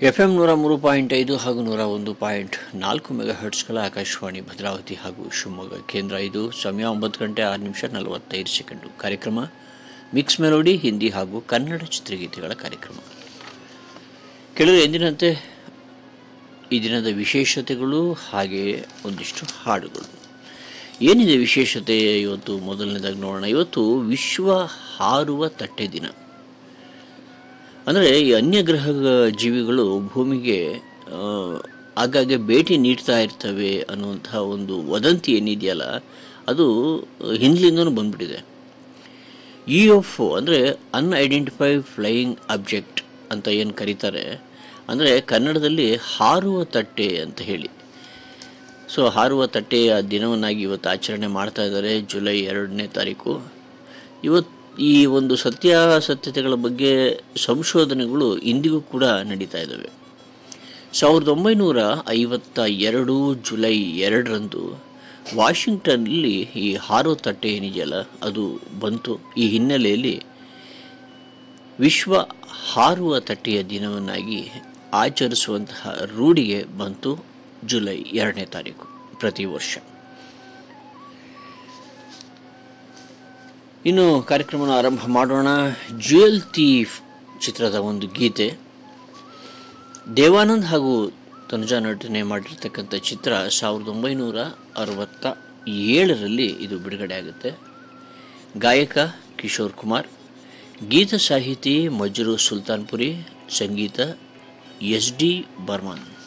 F M ನೂರ ಮೂರು point ಐದು ಹಾಗೂ ನೂರ ಒಂದು ಪಾಯಿಂಟ್ ನಾಲ್ಕು ಮೆಗಾ ಹರ್ಟ್ಸ್ಗಳ ಆಕಾಶವಾಣಿ ಭದ್ರಾವತಿ ಹಾಗೂ ಶಿವಮೊಗ್ಗ ಕೇಂದ್ರ ಇದು ಸಮಯ ಒಂಬತ್ತು ಗಂಟೆ ಆರು ನಿಮಿಷ ನಲವತ್ತೈದು ಸೆಕೆಂಡು ಕಾರ್ಯಕ್ರಮ ಮಿಕ್ಸ್ ಮೆಲೋಡಿ ಹಿಂದಿ ಹಾಗೂ ಕನ್ನಡ ಚಿತ್ರಗೀತೆಗಳ ಕಾರ್ಯಕ್ರಮ ಕೆಲವು ಎಂದಿನಂತೆ ಈ ದಿನದ ವಿಶೇಷತೆಗಳು ಹಾಗೆ ಒಂದಿಷ್ಟು ಹಾಡುಗಳು ಏನಿದೆ ವಿಶೇಷತೆ ಇವತ್ತು ಮೊದಲನೇದಾಗಿ ನೋಡೋಣ ಇವತ್ತು ವಿಶ್ವ ಹಾರುವ ತಟ್ಟೆ ದಿನ ಅಂದರೆ ಈ ಅನ್ಯ ಗ್ರಹ ಜೀವಿಗಳು ಭೂಮಿಗೆ ಆ, ಆಗಾಗ್ಗೆ ಭೇಟಿ ನೀಡ್ತಾ ಇರ್ತವೆ ಅನ್ನುವಂತಹ ಒಂದು ವದಂತಿ ಏನಿದೆಯಲ್ಲ ಅದು ಹಿಂದ್ಲಿಂದನೂ ಬಂದ್ಬಿಟ್ಟಿದೆ ಇ ಎಫ್ ಒ ಅಂದರೆ ಅನ್ಐಡೆಂಟಿಫೈ ಫ್ಲೈಯಿಂಗ್ ಅಬ್ಜೆಕ್ಟ್ ಅಂತ ಏನು ಕರೀತಾರೆ ಅಂದರೆ ಕನ್ನಡದಲ್ಲಿ ಹಾರುವ ತಟ್ಟೆ ಅಂತ ಹೇಳಿ ಸೊ ಹಾರುವ ತಟ್ಟೆಯ ದಿನವನ್ನಾಗಿ ಇವತ್ತು ಆಚರಣೆ ಮಾಡ್ತಾ ಇದ್ದಾರೆ ಜುಲೈ ಎರಡನೇ ತಾರೀಕು ಇವತ್ತು ಈ ಒಂದು ಸತ್ಯಾಸತ್ಯತೆಗಳ ಬಗ್ಗೆ ಸಂಶೋಧನೆಗಳು ಇಂದಿಗೂ ಕೂಡ ನಡೀತಾ ಇದ್ದಾವೆ ಸಾವಿರದ ಒಂಬೈನೂರ ಐವತ್ತ ಎರಡು ಜುಲೈ ಎರಡರಂದು ವಾಷಿಂಗ್ಟನ್ನಲ್ಲಿ ಈ ಹಾರೋ ತಟ್ಟೆ ಏನಿದೆಯಲ್ಲ ಅದು ಬಂತು ಈ ಹಿನ್ನೆಲೆಯಲ್ಲಿ ವಿಶ್ವ ಹಾರುವ ತಟ್ಟೆಯ ದಿನವನ್ನಾಗಿ ಆಚರಿಸುವಂತಹ ರೂಢಿಗೆ ಬಂತು ಜುಲೈ ಎರಡನೇ ತಾರೀಕು ಪ್ರತಿ ವರ್ಷ ಇನ್ನು ಕಾರ್ಯಕ್ರಮನ ಆರಂಭ ಮಾಡೋಣ ಜ್ಯುವೆಲ್ ತೀಫ್ ಚಿತ್ರದ ಒಂದು ಗೀತೆ ದೇವಾನಂದ್ ಹಾಗೂ ತನುಜಾ ನಟನೆ ಮಾಡಿರ್ತಕ್ಕಂಥ ಚಿತ್ರ ಸಾವಿರದ ಒಂಬೈನೂರ ಅರವತ್ತ ಏಳರಲ್ಲಿ ಇದು ಬಿಡುಗಡೆ ಆಗುತ್ತೆ ಗಾಯಕ ಕಿಶೋರ್ ಕುಮಾರ್ ಗೀತ ಸಾಹಿತಿ ಮಜ್ರು ಸುಲ್ತಾನ್ಪುರಿ ಸಂಗೀತ ಎಸ್ ಡಿ ಬರ್ಮನ್